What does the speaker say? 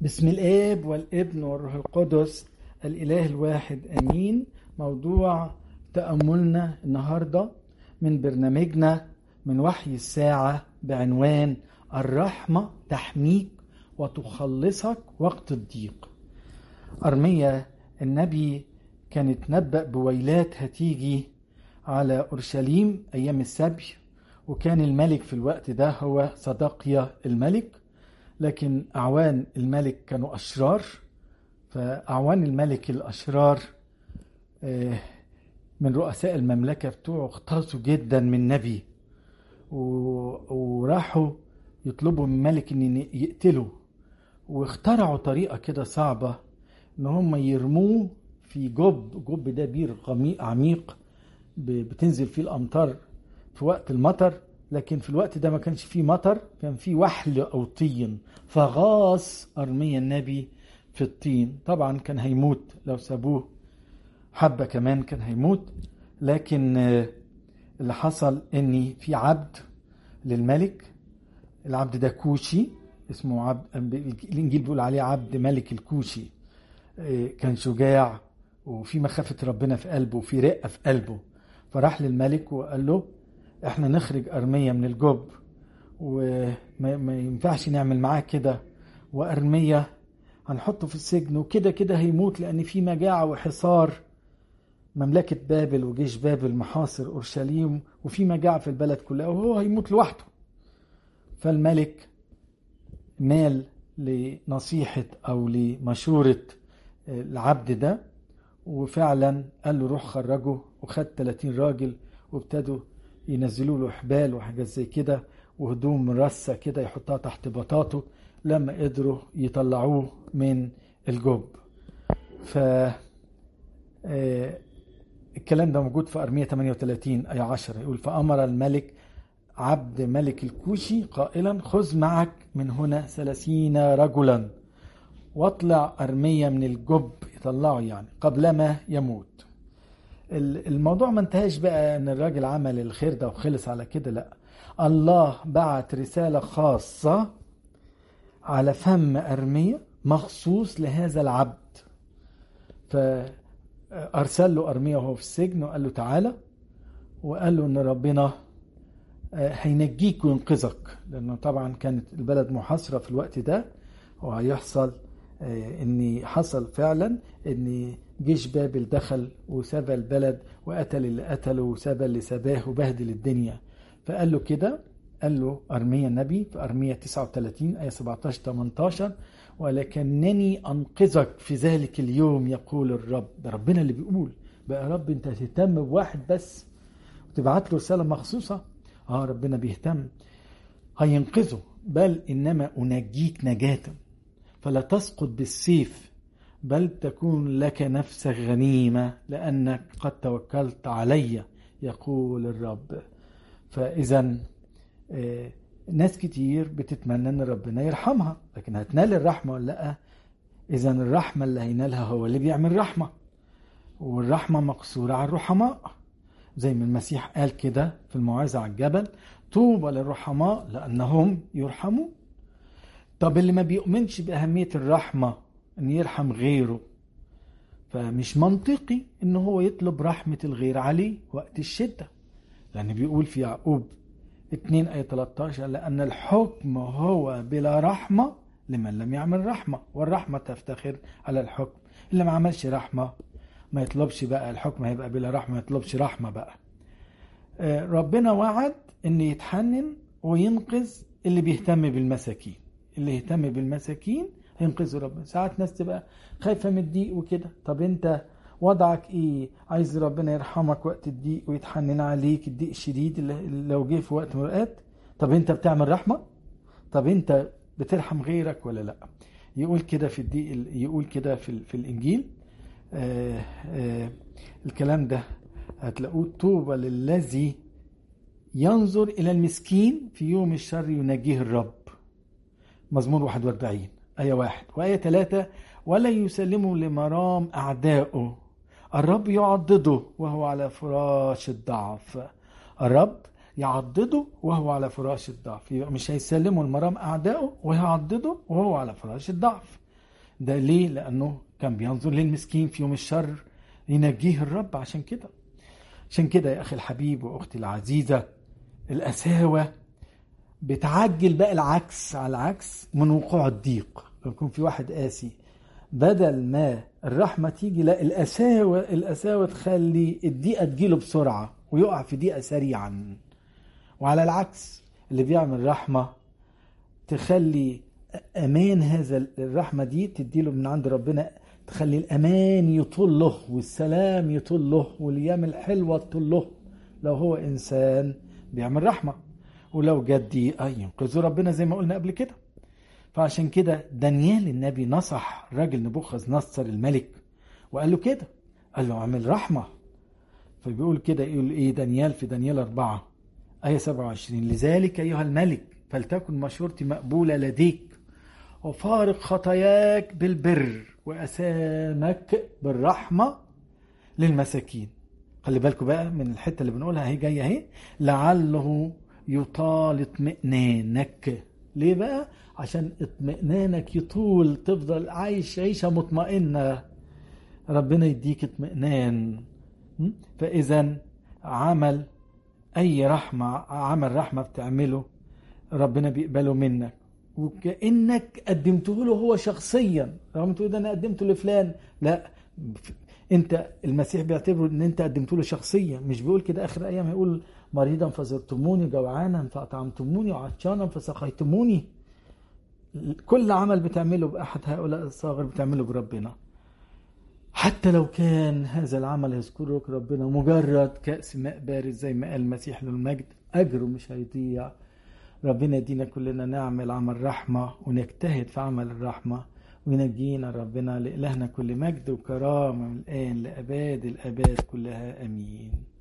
بسم الاب والابن والروح القدس الاله الواحد امين موضوع تاملنا النهارده من برنامجنا من وحي الساعه بعنوان الرحمه تحميك وتخلصك وقت الضيق ارميا النبي كان اتنبأ بويلات هتيجي على اورشليم ايام السبي وكان الملك في الوقت ده هو صدقيا الملك لكن أعوان الملك كانوا أشرار فأعوان الملك الأشرار من رؤساء المملكة بتوعه اغتاظوا جدا من نبي وراحوا يطلبوا من الملك ان يقتلوا واخترعوا طريقة كده صعبة ان هم يرموه في جب جب ده بير عميق بتنزل فيه الامطار في وقت المطر لكن في الوقت ده ما كانش فيه مطر كان فيه وحل او طين فغاص ارميا النبي في الطين طبعا كان هيموت لو سابوه حبة كمان كان هيموت لكن اللي حصل ان في عبد للملك العبد ده كوشي اسمه عبد الانجيل بيقول عليه عبد ملك الكوشي كان شجاع وفي مخافة ربنا في قلبه وفي رقة في قلبه فراح للملك وقال له احنا نخرج ارميا من الجب وما ينفعش نعمل معاه كده وارميا هنحطه في السجن وكده كده هيموت لان في مجاعه وحصار مملكه بابل وجيش بابل محاصر اورشليم وفي مجاعه في البلد كلها وهو هيموت لوحده فالملك مال لنصيحه او لمشوره العبد ده وفعلا قال له روح خرجه وخد 30 راجل وابتدوا ينزلوا له حبال وحاجات زي كده وهدوم مرسة كده يحطها تحت بطاطه لما قدروا يطلعوه من الجب ف الكلام ده موجود في أرمية 38 آية 10 يقول فأمر الملك عبد ملك الكوشي قائلا خذ معك من هنا ثلاثين رجلا واطلع أرمية من الجب يطلعه يعني قبلما يموت الموضوع ما انتهاش بقى ان الراجل عمل الخير ده وخلص على كده لا الله بعت رسالة خاصة على فم أرمية مخصوص لهذا العبد فأرسل له أرمية وهو في السجن وقال له تعالى وقال له ان ربنا هينجيك وينقذك لانه طبعا كانت البلد محاصرة في الوقت ده وهيحصل ان حصل فعلا ان جيش بابل دخل وسبى البلد وقتل اللي قتله وسبى اللي سباه وبهدل الدنيا فقال له كده قال له أرميا النبي في أرميا 39 آية 17 18 ولكنني أنقذك في ذلك اليوم يقول الرب ده ربنا اللي بيقول بقى رب أنت تهتم بواحد بس وتبعت له رسالة مخصوصة آه ربنا بيهتم هينقذه بل إنما أنجيك نجاة فلا تسقط بالسيف بل تكون لك نفسك غنيمة لأنك قد توكلت علي يقول الرب فإذا ناس كتير بتتمنى أن ربنا يرحمها لكن هتنال الرحمة ولا لأ إذا الرحمة اللي هينالها هو اللي بيعمل رحمة والرحمة مقصورة على الرحماء زي ما المسيح قال كده في الموعظة على الجبل طوبى للرحماء لأنهم يرحمون طب اللي ما بيؤمنش بأهمية الرحمة ان يرحم غيره فمش منطقي ان هو يطلب رحمة الغير عليه وقت الشدة لان بيقول في يعقوب 2 آية 13 لأن الحكم هو بلا رحمة لمن لم يعمل رحمة والرحمة تفتخر على الحكم اللي ما عملش رحمة ما يطلبش بقى الحكم هيبقى بلا رحمة ما يطلبش رحمة بقى ربنا وعد ان يتحنن وينقذ اللي بيهتم بالمساكين اللي يهتم بالمساكين هينقذوا ربنا ساعات ناس تبقى خايفه من الضيق وكده طب انت وضعك ايه عايز ربنا يرحمك وقت الضيق ويتحنن عليك الضيق الشديد اللي لو جه في وقت من الاوقات طب انت بتعمل رحمه طب انت بترحم غيرك ولا لا يقول كده في الضيق يقول كده في, في الانجيل آآ آآ الكلام ده هتلاقوه طوبى للذي ينظر الى المسكين في يوم الشر ينجيه الرب مزمور 41 آية واحد وآية ثلاثة ولا يسلموا لمرام أعدائه الرب يعضده وهو على فراش الضعف الرب يعضده وهو على فراش الضعف يبقى مش هيسلموا المرام أعدائه ويعضده وهو على فراش الضعف ده ليه لانه كان بينظر للمسكين في يوم الشر ينجيه الرب عشان كده عشان كده يا اخي الحبيب واختي العزيزه القساوه بتعجل بقى العكس على العكس من وقوع الضيق لو يكون في واحد قاسي بدل ما الرحمه تيجي لا القساوه القساوه تخلي الضيقه تجيله بسرعه ويقع في ضيقه سريعا وعلى العكس اللي بيعمل رحمه تخلي امان هذا الرحمه دي تديله من عند ربنا تخلي الامان يطول له والسلام يطول له والايام الحلوه تطول له لو هو انسان بيعمل رحمه ولو جد ضيقه ينقذه ربنا زي ما قلنا قبل كده فعشان كده دانيال النبي نصح راجل نبوخذ نصر الملك وقال له كده قال له اعمل رحمه فبيقول كده يقول ايه دانيال في دانيال أربعة آية 27 لذلك أيها الملك فلتكن مشورتي مقبولة لديك وفارق خطاياك بالبر وأسامك بالرحمة للمساكين خلي بالكم بقى من الحتة اللي بنقولها هي جاية اهي لعله يطال اطمئنانك ليه بقى عشان اطمئنانك يطول تفضل عايش عيشة مطمئنة ربنا يديك اطمئنان فإذا عمل أي رحمة عمل رحمة بتعمله ربنا بيقبله منك وكأنك قدمته له هو شخصيا رغم تقول ده أنا قدمته لفلان لا انت المسيح بيعتبره ان انت قدمته له شخصيا مش بيقول كده اخر ايام هيقول مريضا فزرتموني جوعانا فاطعمتموني وعطشانا فسقيتموني كل عمل بتعمله باحد هؤلاء الصاغر بتعمله بربنا حتى لو كان هذا العمل يذكرك ربنا مجرد كأس ماء بارد زي ما قال المسيح للمجد أجره مش هيضيع ربنا يدينا كلنا نعمل عمل رحمة ونجتهد في عمل الرحمة وينجينا ربنا لإلهنا كل مجد وكرامة من الآن لأباد الأباد كلها أمين